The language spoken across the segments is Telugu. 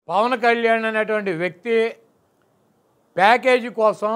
పవన్ కళ్యాణ్ అనేటువంటి వ్యక్తి ప్యాకేజీ కోసం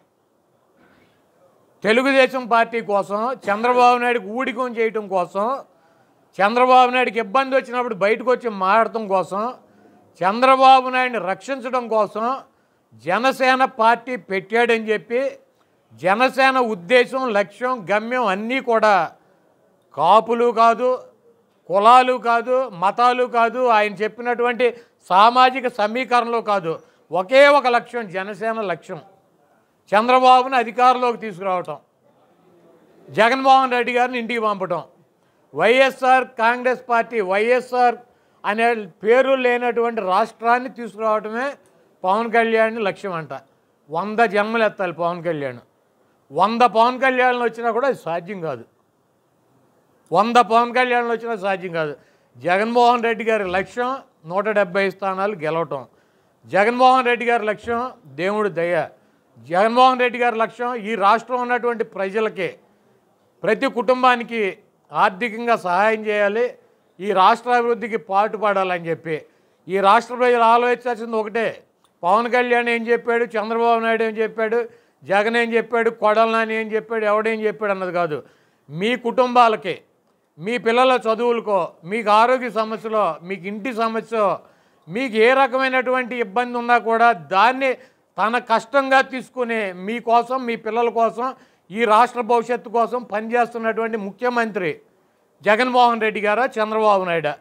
తెలుగుదేశం పార్టీ కోసం చంద్రబాబు నాయుడుకి ఊడికం చేయటం కోసం చంద్రబాబు నాయుడుకి ఇబ్బంది వచ్చినప్పుడు బయటకు వచ్చి మాట్లాడటం కోసం చంద్రబాబు నాయుడిని రక్షించడం కోసం జనసేన పార్టీ పెట్టాడని చెప్పి జనసేన ఉద్దేశం లక్ష్యం గమ్యం అన్నీ కూడా కాపులు కాదు కులాలు కాదు మతాలు కాదు ఆయన చెప్పినటువంటి సామాజిక సమీకరణలు కాదు ఒకే ఒక లక్ష్యం జనసేన లక్ష్యం చంద్రబాబుని అధికారంలోకి తీసుకురావటం జగన్మోహన్ రెడ్డి గారిని ఇంటికి పంపటం వైఎస్ఆర్ కాంగ్రెస్ పార్టీ వైఎస్ఆర్ అనే పేరు లేనటువంటి రాష్ట్రాన్ని తీసుకురావటమే పవన్ కళ్యాణ్ లక్ష్యం అంట వంద జన్మలు ఎత్తాలి పవన్ కళ్యాణ్ వంద పవన్ కళ్యాణ్లు వచ్చినా కూడా అది సాధ్యం కాదు వంద పవన్ కళ్యాణ్లు వచ్చినా సాధ్యం కాదు జగన్మోహన్ రెడ్డి గారి లక్ష్యం నూట డెబ్బై స్థానాలు గెలవటం జగన్మోహన్ రెడ్డి గారి లక్ష్యం దేవుడి దయ జగన్మోహన్ రెడ్డి గారి లక్ష్యం ఈ రాష్ట్రం ఉన్నటువంటి ప్రజలకి ప్రతి కుటుంబానికి ఆర్థికంగా సహాయం చేయాలి ఈ రాష్ట్ర అభివృద్ధికి పాటుపడాలని చెప్పి ఈ రాష్ట్ర ప్రజలు ఆలోచించాల్సింది ఒకటే పవన్ కళ్యాణ్ ఏం చెప్పాడు చంద్రబాబు నాయుడు ఏం చెప్పాడు జగన్ ఏం చెప్పాడు కొడల నాని ఏం చెప్పాడు ఎవడేం చెప్పాడు అన్నది కాదు మీ కుటుంబాలకి మీ పిల్లల చదువులకో మీకు ఆరోగ్య సమస్యలో మీకు ఇంటి సమస్య మీకు ఏ రకమైనటువంటి ఇబ్బంది ఉన్నా కూడా దాన్ని తన కష్టంగా తీసుకుని మీకోసం మీ పిల్లల కోసం ఈ రాష్ట్ర భవిష్యత్తు కోసం పనిచేస్తున్నటువంటి ముఖ్యమంత్రి జగన్మోహన్ రెడ్డి గారా చంద్రబాబు నాయుడు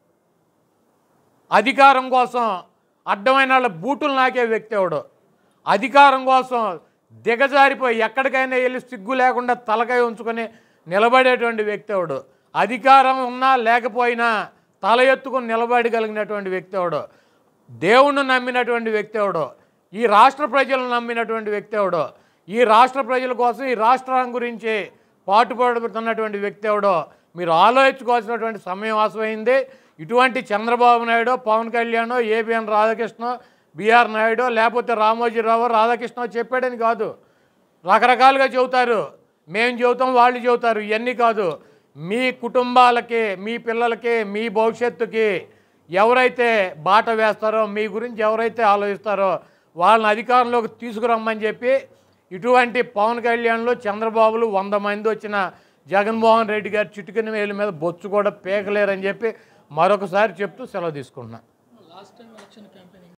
అధికారం కోసం అడ్డమైన వాళ్ళ బూటులు నాకే వ్యక్తి ఎవడు అధికారం కోసం దిగజారిపోయి ఎక్కడికైనా వెళ్ళి సిగ్గు లేకుండా తలకాయ ఉంచుకొని నిలబడేటువంటి వ్యక్తి ఎవడు అధికారం ఉన్నా లేకపోయినా తల ఎత్తుకొని నిలబడగలిగినటువంటి వ్యక్తి ఎవడు దేవుణ్ణి నమ్మినటువంటి వ్యక్తి ఎవడు ఈ రాష్ట్ర ప్రజలను నమ్మినటువంటి వ్యక్తి ఎవడు ఈ రాష్ట్ర ప్రజల కోసం ఈ రాష్ట్రం గురించి పాటుపడుతున్నటువంటి వ్యక్తి ఎవడో మీరు ఆలోచించుకోవాల్సినటువంటి సమయం ఆసమైంది ఇటువంటి చంద్రబాబు నాయుడు పవన్ కళ్యాణ్ ఏబిఎన్ రాధాకృష్ణ బిఆర్ నాయుడు లేకపోతే రామోజీరావు రాధాకృష్ణ చెప్పాడని కాదు రకరకాలుగా చెబుతారు మేము చెబుతాం వాళ్ళు చెబుతారు ఇవన్నీ కాదు మీ కుటుంబాలకి మీ పిల్లలకి మీ భవిష్యత్తుకి ఎవరైతే బాట వేస్తారో మీ గురించి ఎవరైతే ఆలోచిస్తారో వాళ్ళని అధికారంలోకి తీసుకురమ్మని చెప్పి ఇటువంటి పవన్ కళ్యాణ్లో చంద్రబాబులు వంద మంది వచ్చిన జగన్మోహన్ రెడ్డి గారి చిటికిన వేల మీద బొచ్చు కూడా పేకలేరని చెప్పి మరొకసారి చెప్తూ సెలవు తీసుకుంటున్నా లాస్ట్ టైం ఎలక్షన్ క్యాంపెయిన్